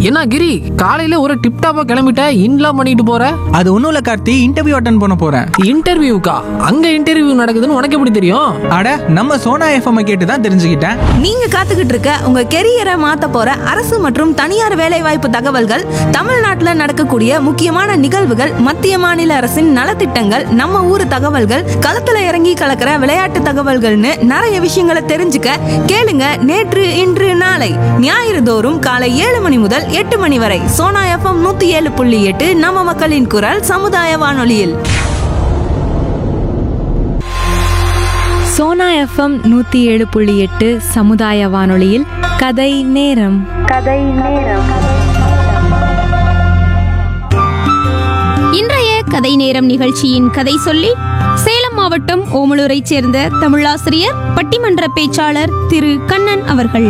என்ன கிரி காலையில ஒரு டிப் டாப்பா கிளம்பிட்ட இன்லாம் பண்ணிட்டு போற அது ஒன்றும் இல்லை கார்த்தி இன்டர்வியூ அட்டன் பண்ண போகிறேன் இன்டர்வியூக்கா அங்க இன்டர்வியூ நடக்குதுன்னு உனக்கு எப்படி தெரியும் அட நம்ம சோனா எஃப்எம் கேட்டு தான் தெரிஞ்சுக்கிட்டேன் நீங்க காத்துக்கிட்டு இருக்க உங்க கெரியரை மாத்த போற அரசு மற்றும் தனியார் வேலைவாய்ப்பு தகவல்கள் தமிழ்நாட்டுல நடக்கக்கூடிய முக்கியமான நிகழ்வுகள் மத்திய மாநில அரசின் நலத்திட்டங்கள் நம்ம ஊர் தகவல்கள் களத்துல இறங்கி கலக்கிற விளையாட்டு தகவல்கள்னு நிறைய விஷயங்களை தெரிஞ்சுக்க கேளுங்க நேற்று இன்று நாளை ஞாயிறு தோறும் காலை ஏழு மணி முதல் எட்டு மணி வரை சோனா எஃப்எம் நூத்தி ஏழு புள்ளி எட்டு நம்ம மக்களின் குரல் சமுதாய வானொலியில் சோனா எஃப்எம் நூற்றி ஏழு புள்ளி எட்டு சமுதாய வானொலியில் கதை நேரம் இன்றைய கதை நேரம் நிகழ்ச்சியின் கதை சொல்லி சேலம் மாவட்டம் ஓமலூரைச் சேர்ந்த தமிழாசிரியர் பட்டிமன்ற பேச்சாளர் திரு கண்ணன் அவர்கள்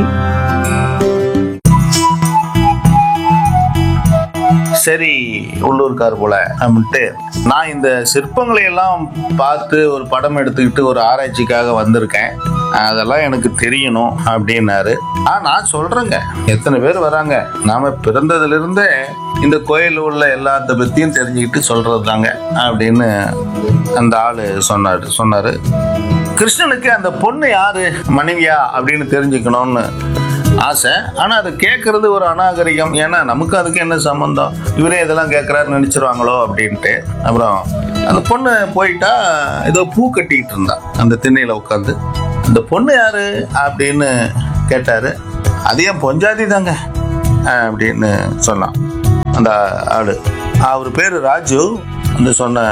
சரி உள்ளூர்கார் போல அப்படின்ட்டு நான் இந்த சிற்பங்களை எல்லாம் பார்த்து ஒரு படம் எடுத்துக்கிட்டு ஒரு ஆராய்ச்சிக்காக வந்திருக்கேன் அதெல்லாம் எனக்கு தெரியணும் அப்படின்னாரு ஆ நான் சொல்றேங்க எத்தனை பேர் வராங்க நாம பிறந்ததுல இருந்தே இந்த கோயில் உள்ள எல்லாத்த பத்தியும் தெரிஞ்சுக்கிட்டு சொல்றது தாங்க அப்படின்னு அந்த ஆளு சொன்னாரு சொன்னாரு கிருஷ்ணனுக்கு அந்த பொண்ணு யாரு மனைவியா அப்படின்னு தெரிஞ்சுக்கணும்னு ஆசை ஆனா அதை கேட்கறது ஒரு அநாகரிகம் ஏன்னா நமக்கு அதுக்கு என்ன சம்பந்தம் இவரே இதெல்லாம் கேட்கறாரு நினைச்சிருவாங்களோ அப்படின்ட்டு அப்புறம் அந்த பொண்ணு போயிட்டா ஏதோ பூ கட்டிக்கிட்டு இருந்தா அந்த திண்ணையில உட்காந்து அந்த பொண்ணு யாரு அப்படின்னு கேட்டாரு அது என் பொஞ்சாதி தாங்க அப்படின்னு சொன்னான் அந்த ஆளு அவர் பேரு ராஜு அந்த சொன்ன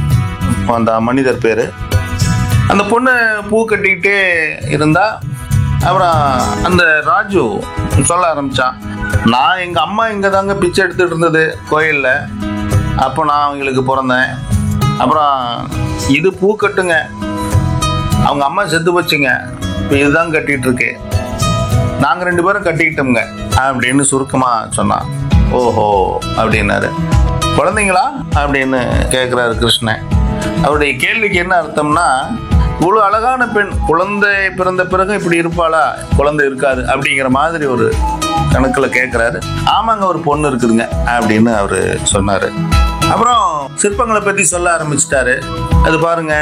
அந்த மனிதர் பேரு அந்த பொண்ணு பூ கட்டிக்கிட்டே இருந்தா அப்புறம் அந்த ராஜு சொல்ல ஆரம்பிச்சான் நான் எங்க அம்மா இங்க தாங்க பிச்சை எடுத்துட்டு இருந்தது கோயில்ல அப்போ நான் அவங்களுக்கு பிறந்தேன் அப்புறம் இது பூ கட்டுங்க அவங்க அம்மா செத்து போச்சுங்க இப்போ இதுதான் கட்டிட்டு இருக்கு நாங்க ரெண்டு பேரும் கட்டிக்கிட்டோம்ங்க அப்படின்னு சுருக்கமா சொன்னான் ஓஹோ அப்படின்னாரு குழந்தைங்களா அப்படின்னு கேட்குறாரு கிருஷ்ணன் அவருடைய கேள்விக்கு என்ன அர்த்தம்னா இவ்வளோ அழகான பெண் குழந்தை பிறந்த பிறகு இப்படி இருப்பாளா குழந்தை இருக்காது அப்படிங்கிற மாதிரி ஒரு கணக்கில் கேட்குறாரு ஆமாங்க ஒரு பொண்ணு இருக்குதுங்க அப்படின்னு அவர் சொன்னார் அப்புறம் சிற்பங்களை பற்றி சொல்ல ஆரம்பிச்சிட்டாரு அது பாருங்க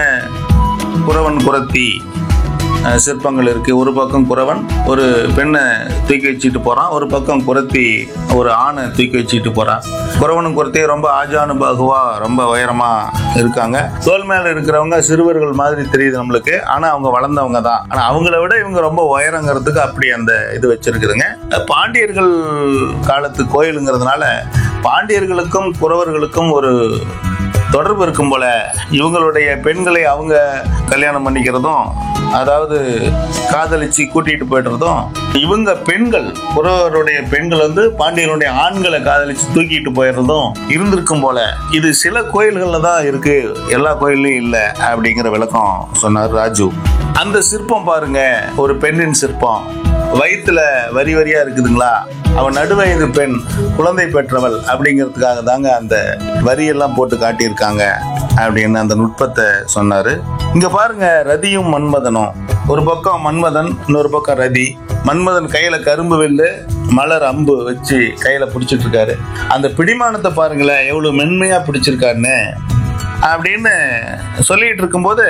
குறவன் குரத்தி அஹ் சிற்பங்கள் இருக்கு ஒரு பக்கம் குறவன் ஒரு பெண்ணை தூக்கி வச்சுட்டு போறான் ஒரு பக்கம் குரத்தி ஒரு ஆணை தூக்கி வச்சுட்டு போறான் குறவனும் குரத்தையும் ரொம்ப ஆஜானு பாகுவா ரொம்ப உயரமா இருக்காங்க தோல் மேல இருக்கிறவங்க சிறுவர்கள் மாதிரி தெரியுது நம்மளுக்கு ஆனா அவங்க வளர்ந்தவங்க தான் ஆனா அவங்கள விட இவங்க ரொம்ப உயரங்கிறதுக்கு அப்படி அந்த இது வச்சிருக்குதுங்க பாண்டியர்கள் காலத்து கோயிலுங்கிறதுனால பாண்டியர்களுக்கும் குறவர்களுக்கும் ஒரு தொடர்பு இருக்கும் போல இவங்களுடைய பெண்களை அவங்க கல்யாணம் பண்ணிக்கிறதும் அதாவது காதலிச்சு கூட்டிட்டு போயிடுறதும் இவங்க பெண்கள் புறவருடைய பெண்கள் வந்து பாண்டியனுடைய ஆண்களை காதலிச்சு தூக்கிட்டு போயிடுறதும் இருந்திருக்கும் போல இது சில கோயில்கள்ல தான் இருக்கு எல்லா கோயில்லையும் இல்லை அப்படிங்கிற விளக்கம் சொன்னார் ராஜு அந்த சிற்பம் பாருங்க ஒரு பெண்ணின் சிற்பம் வயித்துல வரி வரியா இருக்குதுங்களா அவன் நடுவயது பெண் குழந்தை பெற்றவள் அப்படிங்கிறதுக்காக தாங்க அந்த வரியெல்லாம் போட்டு காட்டியிருக்காங்க அப்படின்னு அந்த நுட்பத்தை சொன்னாரு இங்க பாருங்க ரதியும் மன்மதனும் ஒரு பக்கம் மன்மதன் இன்னொரு பக்கம் ரதி மன்மதன் கையில கரும்பு வில்லு மலர் அம்பு வச்சு கையில பிடிச்சிட்டு இருக்காரு அந்த பிடிமானத்தை பாருங்களேன் எவ்வளவு மென்மையா பிடிச்சிருக்காருன்னு அப்படின்னு சொல்லிட்டு இருக்கும்போது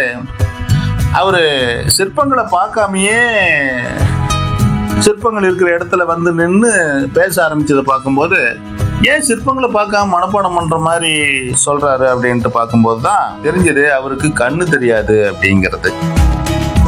அவரு சிற்பங்களை பார்க்காமயே சிற்பங்கள் இருக்கிற இடத்துல வந்து நின்று பேச ஆரம்பிச்சதை பார்க்கும்போது ஏன் சிற்பங்களை பார்க்காம மனப்பாடம் பண்ற மாதிரி சொல்றாரு அப்படின்ட்டு பார்க்கும்போது தான் தெரிஞ்சது அவருக்கு கண்ணு தெரியாது அப்படிங்கிறது